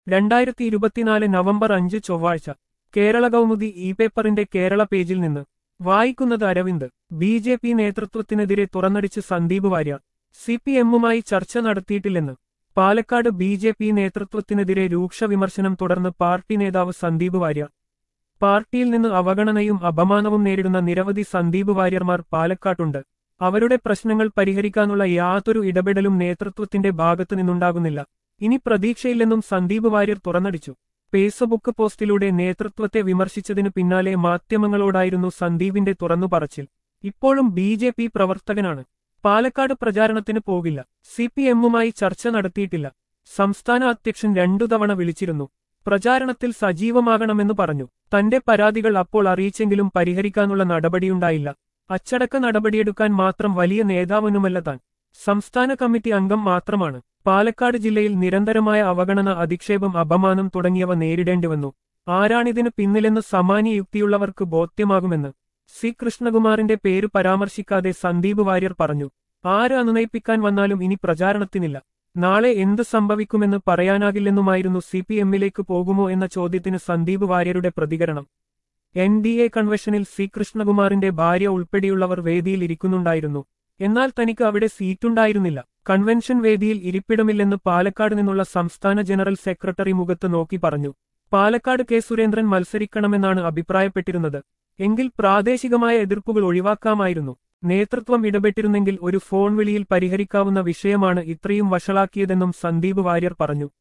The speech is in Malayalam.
രണ്ടായിരത്തി ഇരുപത്തിനാല് നവംബർ അഞ്ച് ചൊവ്വാഴ്ച കേരള കൗമുദി ഇ പേപ്പറിന്റെ കേരള പേജിൽ നിന്ന് വായിക്കുന്നത് അരവിന്ദ് ബി ജെ പി നേതൃത്വത്തിനെതിരെ തുറന്നടിച്ച് സന്ദീപ് വാര്യ സി പി എമ്മുമായി ചർച്ച നടത്തിയിട്ടില്ലെന്ന് പാലക്കാട് ബി ജെ പി നേതൃത്വത്തിനെതിരെ രൂക്ഷ വിമർശനം തുടർന്ന് പാർട്ടി നേതാവ് സന്ദീപ് വാര്യ പാർട്ടിയിൽ നിന്ന് അവഗണനയും അപമാനവും നേരിടുന്ന നിരവധി സന്ദീപ് വാര്യർമാർ പാലക്കാട്ടുണ്ട് അവരുടെ പ്രശ്നങ്ങൾ പരിഹരിക്കാനുള്ള യാതൊരു ഇടപെടലും നേതൃത്വത്തിന്റെ ഭാഗത്തു നിന്നുണ്ടാകുന്നില്ല ഇനി പ്രതീക്ഷയില്ലെന്നും സന്ദീപ് വാര്യർ തുറന്നടിച്ചു ഫേസ്ബുക്ക് പോസ്റ്റിലൂടെ നേതൃത്വത്തെ വിമർശിച്ചതിനു പിന്നാലെ മാധ്യമങ്ങളോടായിരുന്നു സന്ദീപിന്റെ തുറന്നുപറച്ചിൽ ഇപ്പോഴും ബി ജെ പി പ്രവർത്തകനാണ് പാലക്കാട് പ്രചാരണത്തിന് പോകില്ല സി പി എമ്മുമായി ചർച്ച നടത്തിയിട്ടില്ല സംസ്ഥാന അധ്യക്ഷൻ രണ്ടു തവണ വിളിച്ചിരുന്നു പ്രചാരണത്തിൽ സജീവമാകണമെന്ന് പറഞ്ഞു തന്റെ പരാതികൾ അപ്പോൾ അറിയിച്ചെങ്കിലും പരിഹരിക്കാനുള്ള നടപടിയുണ്ടായില്ല അച്ചടക്ക നടപടിയെടുക്കാൻ മാത്രം വലിയ നേതാവനുമല്ല താൻ സംസ്ഥാന കമ്മിറ്റി അംഗം മാത്രമാണ് പാലക്കാട് ജില്ലയിൽ നിരന്തരമായ അവഗണന അധിക്ഷേപം അപമാനം തുടങ്ങിയവ നേരിടേണ്ടിവന്നു ആരാണിതിന് പിന്നിലെന്ന് സമാന്യ യുക്തിയുള്ളവർക്ക് ബോധ്യമാകുമെന്ന് സി കൃഷ്ണകുമാറിന്റെ പേര് പരാമർശിക്കാതെ സന്ദീപ് വാര്യർ പറഞ്ഞു ആര് അനുനയിപ്പിക്കാൻ വന്നാലും ഇനി പ്രചാരണത്തിനില്ല നാളെ എന്ത് സംഭവിക്കുമെന്ന് പറയാനാകില്ലെന്നുമായിരുന്നു സി പി എമ്മിലേക്ക് പോകുമോ എന്ന ചോദ്യത്തിന് സന്ദീപ് വാര്യരുടെ പ്രതികരണം എൻ ഡി എ കൺവെൻഷനിൽ സി കൃഷ്ണകുമാറിന്റെ ഭാര്യ ഉൾപ്പെടെയുള്ളവർ വേദിയിൽ ഇരിക്കുന്നുണ്ടായിരുന്നു എന്നാൽ തനിക്ക് അവിടെ സീറ്റുണ്ടായിരുന്നില്ല കൺവെൻഷൻ വേദിയിൽ ഇരിപ്പിടമില്ലെന്ന് പാലക്കാട് നിന്നുള്ള സംസ്ഥാന ജനറൽ സെക്രട്ടറി മുഖത്ത് നോക്കി പറഞ്ഞു പാലക്കാട് കെ സുരേന്ദ്രൻ മത്സരിക്കണമെന്നാണ് അഭിപ്രായപ്പെട്ടിരുന്നത് എങ്കിൽ പ്രാദേശികമായ എതിർപ്പുകൾ ഒഴിവാക്കാമായിരുന്നു നേതൃത്വം ഇടപെട്ടിരുന്നെങ്കിൽ ഒരു ഫോൺ വിളിയിൽ പരിഹരിക്കാവുന്ന വിഷയമാണ് ഇത്രയും വഷളാക്കിയതെന്നും സന്ദീപ് വാര്യർ പറഞ്ഞു